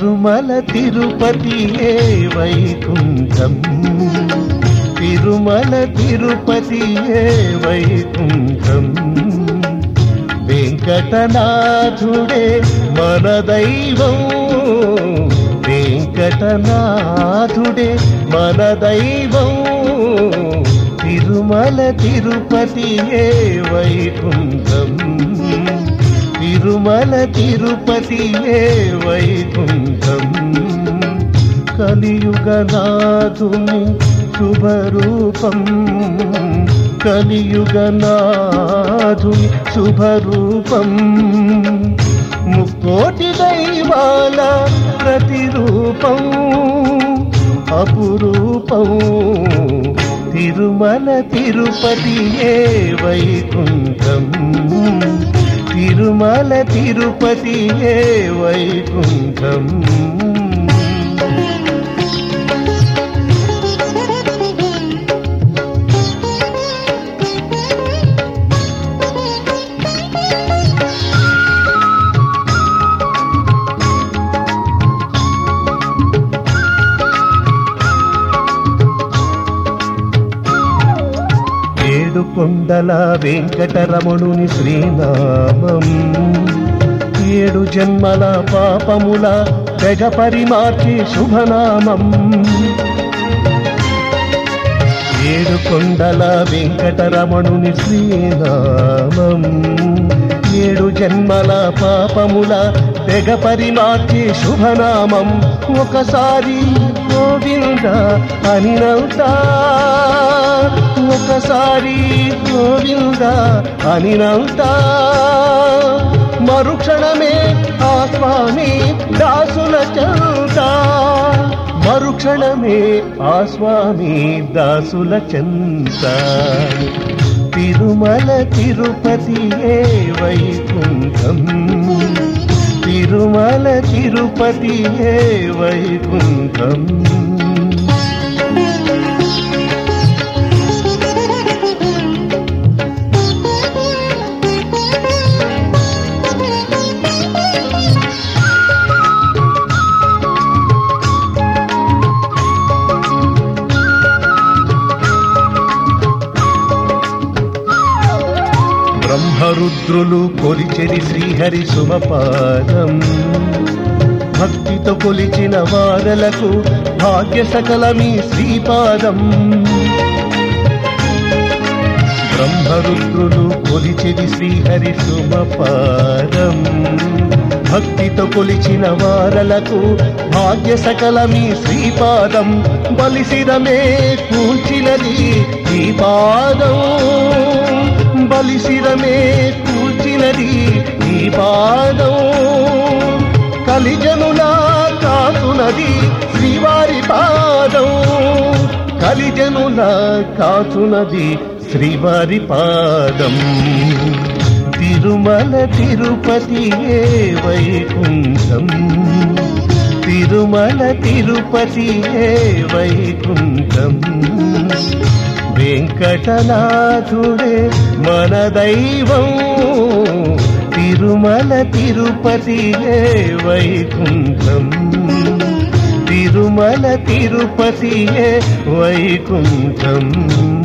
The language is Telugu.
తిరుమల తిరుపతియే వైకుంఠం తిరుమల తిరుపతియే వైకుంఠం వెంకటనాథుడే మన దైవం వెంకటనాథుడే మన దైవం తిరుమల తిరుపతియే వైకుంఠం తిరుమల తిరుపతియే వైకుంఠం కలియుగనాథుని శుభరూపం కలియుగనాథుని శుభరూపం ముక్కోటి దైవాల ప్రతిరూపం అపురూపం తిరుమల తిరుపతియే వైకుంఠం తిరుమల తిరుపతియే వైకుంఠం ఏడు కొండల వెంకటరమణుని శ్రీనామం ఏడు జన్మల పాపముల తెగ పరిమార్చి శుభనామం ఏడు కొండల వెంకటరమణుని శ్రీనామం ఏడు జన్మల పాపముల తెగ పరిమార్చి శుభనామం ఒకసారి గోవింద అనినంతా ఒకసారి గోవింద అనినంతా మరుక్షణమే ఆ స్వామి దాసుల చెంత మరుక్షణమే ఆ స్వామి దాసుల చెంత తిరుమల తిరుపతియే వైకుంఠం తిరుమల తిరుపతియే వైకుంఠం బ్రహ్మరుద్రులు కొలిచెది శ్రీహరి శుభపాదం భక్తితో కొలిచిన వారలకు భాగ్య సకలమీ శ్రీపాదం బ్రహ్మరుద్రులు కొలిచెది శ్రీహరి శుభపాదం భక్తితో కొలిచిన వారలకు భాగ్య సకలమీ శ్రీపాదం బలిసిరమే కూల్చినది ఈ పాదం బలిసిరమే కూల్చినది ఈ పాదం కలిజనులా కాచునది శ్రీవారి పాదం కలిజనులా కాచునది శ్రీవారి పాదం తిరుమల తిరుపతియే వైకుంఠం తిరుమల తిరుపతియే వైకుంఠం వెంకటనాథుడే మన దైవం తిరుమల తిరుపతియే వైకుంఠం తిరుమల తిరుపతియే వైకుంఠం